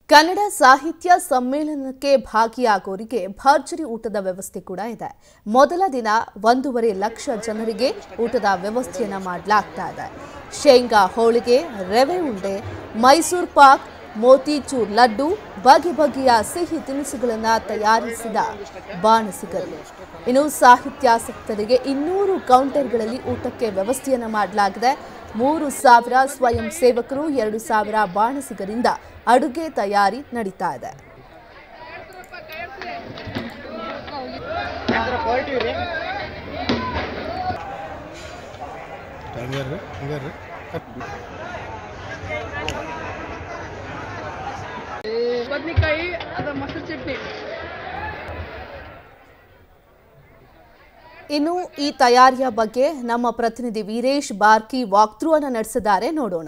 ಕನ್ನಡ ಸಾಹಿತ್ಯ ಸಮ್ಮೇಳನಕ್ಕೆ ಭಾಗಿಯಾಗೋರಿಗೆ ಭರ್ಜರಿ ಊಟದ ವ್ಯವಸ್ಥೆ ಕೂಡ ಇದೆ ಮೊದಲ ದಿನ ಒಂದೂವರೆ ಲಕ್ಷ ಜನರಿಗೆ ಊಟದ ವ್ಯವಸ್ಥೆಯನ್ನ ಮಾಡಲಾಗ್ತಾ ಇದೆ ಶೇಂಗಾ ಹೋಳಿಗೆ ರವೆ ಉಂಡೆ ಮೈಸೂರು ಪಾಕ್ ಮೋತಿಚೂರ್ ಲಡ್ಡು ಬಗೆ ಬಗೆಯ ಸಿಹಿ ತಿನಿಸುಗಳನ್ನು ತಯಾರಿಸಿದ ಬಾಣಸಿಗರು ಇನ್ನು ಸಾಹಿತ್ಯಾಸಕ್ತರಿಗೆ ಇನ್ನೂರು ಕೌಂಟರ್ಗಳಲ್ಲಿ ಊಟಕ್ಕೆ ವ್ಯವಸ್ಥೆಯನ್ನು ಮಾಡಲಾಗಿದೆ ಮೂರು ಸಾವಿರ ಸ್ವಯಂ ಸೇವಕರು ಎರಡು ಸಾವಿರ ಬಾಣಸಿಗರಿಂದ ಅಡುಗೆ ತಯಾರಿ ನಡೀತಾ ಇದೆ ಹಂಗಾರ್ರಿ ಹಂಗಾರ್ರಿ ಬದ್ನಿಕಾಯಿ ಅದ ಮೊಸರು ಚಟ್ನಿ ಇನ್ನು ಈ ತಯಾರಿಯ ಬಗ್ಗೆ ನಮ್ಮ ಪ್ರತಿನಿಧಿ ವೀರೇಶ್ ಬಾರ್ಕಿ ವಾಕ್ಥ್ರೂ ಅನ್ನು ನಡೆಸಿದ್ದಾರೆ ನೋಡೋಣ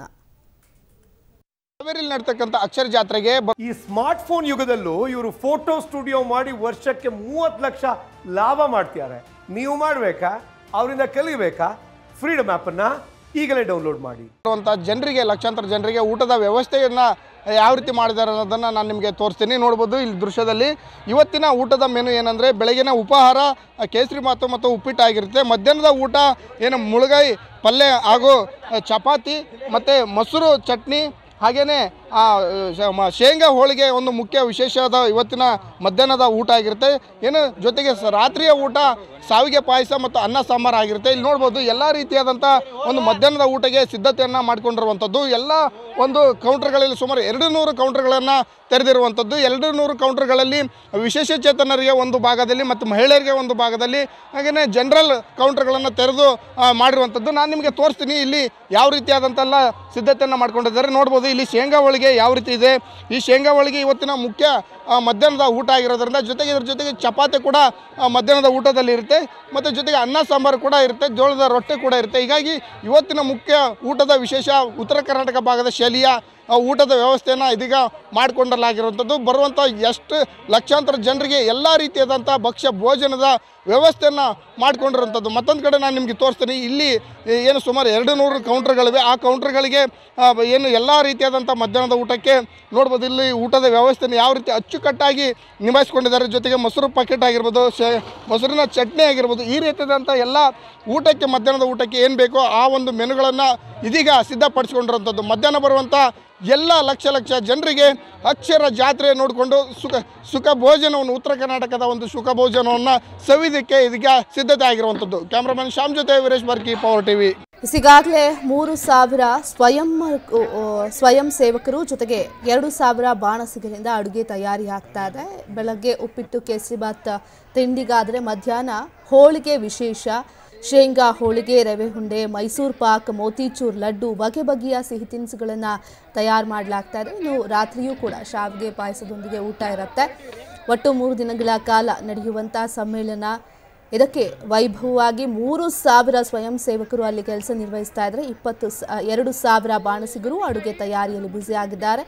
ಹಾವೇರಿಯಲ್ಲಿ ನಡ್ತಕ್ಕಂಥ ಅಕ್ಷರ ಜಾತ್ರೆಗೆ ಬ- ಈ ಸ್ಮಾರ್ಟ್ ಫೋನ್ ಯುಗದಲ್ಲೂ ಇವರು ಫೋಟೋ ಸ್ಟುಡಿಯೋ ಮಾಡಿ ವರ್ಷಕ್ಕೆ ಮೂವತ್ತು ಲಕ್ಷ ಲಾಭ ಮಾಡ್ತಿದ್ದಾರೆ ನೀವು ಮಾಡಬೇಕಾ ಅವರಿಂದ ಕಲಿಬೇಕಾ ಫ್ರೀಡಮ್ ಆ್ಯಪನ್ನು ಈಗಲೇ ಡೌನ್ಲೋಡ್ ಮಾಡಿ ಇರುವಂಥ ಜನರಿಗೆ ಲಕ್ಷಾಂತರ ಜನರಿಗೆ ಊಟದ ವ್ಯವಸ್ಥೆಯನ್ನ ಯಾವ ರೀತಿ ಮಾಡಿದ್ದಾರೆ ಅನ್ನೋದನ್ನ ನಾನು ನಿಮಗೆ ತೋರಿಸ್ತೀನಿ ನೋಡ್ಬೋದು ಇಲ್ಲಿ ದೃಶ್ಯದಲ್ಲಿ ಇವತ್ತಿನ ಊಟದ ಮೆನು ಏನಂದ್ರೆ ಬೆಳಗಿನ ಉಪಹಾರ ಆ, ಕೇಸರಿ ಮಾತು ಮತ್ತು ಉಪ್ಪಿಟ್ಟು ಆಗಿರುತ್ತೆ ಮಧ್ಯಾಹ್ನದ ಊಟ ಏನು ಮುಳುಗಾಯಿ ಪಲ್ಯ ಹಾಗೂ ಆ, ಚಪಾತಿ ಮತ್ತು ಮೊಸರು ಚಟ್ನಿ ಹಾಗೆಯೇ ಆ, ಶ- ಮ- ಶೇಂಗಾ ಹೋಳಿಗೆ ಒಂದು ಮುಖ್ಯ ವಿಶೇಷವಾದ ಇವತ್ತಿನ ಮಧ್ಯಾಹ್ನದ ಊಟ ಆಗಿರುತ್ತೆ ಏನು ಜೊತೆಗೆ ಸ- ರಾತ್ರಿಯ ಊಟ ಸಾವಿಗೆ ಪಾಯಸ ಮತ್ತು ಅನ್ನ ಸಾಂಬಾರು ಆಗಿರುತ್ತೆ ಇಲ್ಲಿ ನೋಡ್ಬೋದು ಎಲ್ಲ ರೀತಿಯಾದಂಥ ಒಂದು ಮಧ್ಯಾಹ್ನದ ಊಟಕ್ಕೆ ಸಿದ್ಧತೆಯನ್ನು ಮಾಡಿಕೊಂಡಿರುವಂಥದ್ದು ಎಲ್ಲ ಒಂದು ಕೌಂಟರ್ಗಳಲ್ಲಿ ಸುಮಾರು ಎರಡು ನೂರು ಕೌಂಟರ್ಗಳನ್ನು ತೆರೆದಿರುವಂಥದ್ದು ಎರಡು ನೂರು ಕೌಂಟರ್ಗಳಲ್ಲಿ ವಿಶೇಷ ಚೇತನರಿಗೆ ಒಂದು ಭಾಗದಲ್ಲಿ ಮತ್ತು ಮಹಿಳೆಯರಿಗೆ ಒಂದು ಭಾಗದಲ್ಲಿ ಹಾಗೆಯೇ ಜನರಲ್ ಕೌಂಟರ್ಗಳನ್ನು ತೆರೆದು ಆ, ಮಾಡಿರುವಂಥದ್ದು ನಾನು ನಿಮಗೆ ತೋರಿಸ್ತೀನಿ ಇಲ್ಲಿ ಯಾವ ರೀತಿಯಾದಂತೆಲ್ಲ ಸಿದ್ಧತೆಯನ್ನು ಮಾಡ್ಕೊಂಡಿದ್ದಾರೆ ನೋಡ್ಬೋದು ಇಲ್ಲಿ ಶೇಂಗಾ ಹೋಳಿಗೆ ಯಾವ ರೀತಿ ಇದೆ ಈ ಶೇಂಗಾ ಹೋಳಿಗೆ ಇವತ್ತಿನ ಮುಖ್ಯ ಆ, ಮಧ್ಯಾಹ್ನದ ಊಟ ಆಗಿರೋದ್ರಿಂದ ಜೊತೆಗೆ ಇದ್ರ ಜೊತೆಗೆ ಚಪಾತಿ ಕೂಡ ಆ, ಮಧ್ಯಾಹ್ನದ ಊಟದಲ್ಲಿ ಇರುತ್ತೆ ಮತ್ತು ಜೊತೆಗೆ ಅನ್ನ ಸಾಂಬಾರು ಕೂಡ ಇರುತ್ತೆ ಜೋಳದ ರೊಟ್ಟೆ ಕೂಡ ಇರುತ್ತೆ ಹೀಗಾಗಿ ಇವತ್ತಿನ ಮುಖ್ಯ ಊಟದ ವಿಶೇಷ ಉತ್ತರ ಕರ್ನಾಟಕ ಭಾಗದ ಶೈಲಿಯ ಆ, ಊಟದ ವ್ಯವಸ್ಥೆಯನ್ನು ಇದೀಗ ಮಾಡಿಕೊಂಡಲಾಗಿರುವಂಥದ್ದು ಬರುವಂಥ ಎಷ್ಟು ಲಕ್ಷಾಂತರ ಜನರಿಗೆ ಎಲ್ಲ ರೀತಿಯಾದಂಥ ಭಕ್ಷ್ಯ ಭೋಜನದ ವ್ಯವಸ್ಥೆಯನ್ನು ಮಾಡಿಕೊಂಡಿರುವಂಥದ್ದು ಮತ್ತೊಂದು ಕಡೆ ನಾನು ನಿಮಗೆ ತೋರಿಸ್ತೀನಿ ಇಲ್ಲಿ ಏನು ಸುಮಾರು ಎರಡು ನೂರು ಕೌಂಟರ್ಗಳಿವೆ ಆ ಕೌಂಟರ್ಗಳಿಗೆ ಆ, ಏನು ಎಲ್ಲ ರೀತಿಯಾದಂಥ ಮಧ್ಯಾಹ್ನದ ಊಟಕ್ಕೆ ನೋಡ್ಬೋದು ಇಲ್ಲಿ ಊಟದ ವ್ಯವಸ್ಥೆನ ಯಾವ ರೀತಿ ಅಚ್ಚುಕಟ್ಟಾಗಿ ನಿಭಾಯಿಸ್ಕೊಂಡಿದ್ದಾರೆ ಜೊತೆಗೆ ಮೊಸರು ಪಾಕೆಟ್ ಆಗಿರ್ಬೋದು ಶೇ ಮೊಸರಿನ ಚಟ್ನಿ ಆಗಿರ್ಬೋದು ಈ ರೀತಿಯಾದಂಥ ಎಲ್ಲ ಊಟಕ್ಕೆ ಮಧ್ಯಾಹ್ನದ ಊಟಕ್ಕೆ ಏನು ಬೇಕೋ ಆ ಒಂದು ಮೆನುಗಳನ್ನು ಇದೀಗ ಸಿದ್ಧಪಡಿಸ್ಕೊಂಡಿರುವಂಥದ್ದು ಮಧ್ಯಾಹ್ನ ಬರುವಂಥ ಎಲ್ಲ ಲಕ್ಷ ಲಕ್ಷ ಜನರಿಗೆ ಅಕ್ಷರ ಜಾತ್ರೆ ನೋಡಿಕೊಂಡು ಸುಖ ಸುಖ ಭೋಜನವನ್ನು ಉತ್ತರ ಕರ್ನಾಟಕದ ಒಂದು ಸುಖ ಭೋಜನವನ್ನು ಸವಿದಕ್ಕೆ ಇದೀಗ ಸಿದ್ಧತೆ ಆಗಿರುವಂಥದ್ದು ಕ್ಯಾಮ್ರಾಮನ್ ಶ್ಯಾಮ್ ಜೊತೆ ವೀರೇಶ್ ಬಾರ್ಕಿ ಪವರ್ ಟಿವಿ ಈಗಾಗಲೇ ಮೂರು ಸಾವಿರ ಸ್ವಯಂ ಉ, ಉ, ಸ್ವಯಂ ಸೇವಕರು ಜೊತೆಗೆ ಎರಡು ಸಾವಿರ ಬಾಣಸಿಗರಿಂದ ಅಡುಗೆ ತಯಾರಿ ಆಗ್ತಾ ಇದೆ ಬೆಳಗ್ಗೆ ಉಪ್ಪಿಟ್ಟು ಕೇಸರಿಬಾತ್ ತಿಂಡಿಗಾದರೆ ಮಧ್ಯಾಹ್ನ ಹೋಳಿಗೆ ವಿಶೇಷ ಶೇಂಗಾ ಹೋಳಿಗೆ ರವೆ ಉಂಡೆ ಮೈಸೂರು ಪಾಕ್ ಮೋತಿಚೂರ್ ಲಡ್ಡು ಬಗೆ ಬಗೆಯ ಸಿಹಿ ತಿನಿಸುಗಳನ್ನು ತಯಾರು ಮಾಡಲಾಗ್ತಾ ಇದೆ ಇನ್ನು ರಾತ್ರಿಯೂ ಕೂಡ ಶಾವಿಗೆ ಪಾಯಸದೊಂದಿಗೆ ಊಟ ಇರುತ್ತೆ ಒಟ್ಟು ಮೂರು ದಿನಗಳ ಕಾಲ ನಡೆಯುವಂಥ ಸಮ್ಮೇಳನ ಇದಕ್ಕೆ ವೈಭವವಾಗಿ ಮೂರು ಸಾವಿರ ಸ್ವಯಂ ಸೇವಕರು ಅಲ್ಲಿ ಕೆಲಸ ನಿರ್ವಹಿಸ್ತಾ ಇದ್ದಾರೆ ಇಪ್ಪತ್ತು ಸ- ಎರಡು ಸಾವಿರ ಬಾಣಸಿಗರು ಅಡುಗೆ ತಯಾರಿಯಲ್ಲಿ ಬ್ಯುಸಿಯಾಗಿದ್ದಾರೆ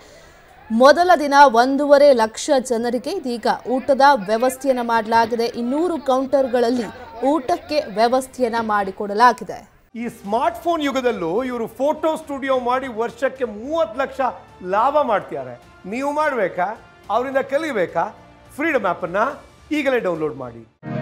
ಮೊದಲ ದಿನ ಒಂದೂವರೆ ಲಕ್ಷ ಜನರಿಗೆ ಇದೀಗ ಊಟದ ವ್ಯವಸ್ಥೆಯನ್ನು ಮಾಡಲಾಗಿದೆ ಇನ್ನೂರು ಕೌಂಟರ್ಗಳಲ್ಲಿ ಊಟಕ್ಕೆ ವ್ಯವಸ್ಥೆಯನ್ನ ಮಾಡಿಕೊಡಲಾಗಿದೆ ಈ ಸ್ಮಾರ್ಟ್ ಫೋನ್ ಯುಗದಲ್ಲೂ ಇವರು ಫೋಟೋ ಸ್ಟುಡಿಯೋ ಮಾಡಿ ವರ್ಷಕ್ಕೆ ಮೂವತ್ತು ಲಕ್ಷ ಲಾಭ ಮಾಡ್ತಿದ್ದಾರೆ ನೀವು ಮಾಡಬೇಕಾ ಅವರಿಂದ ಕಲಿಬೇಕಾ ಫ್ರೀಡಮ್ ಆ್ಯಪನ್ನು ಈಗಲೇ ಡೌನ್ಲೋಡ್ ಮಾಡಿ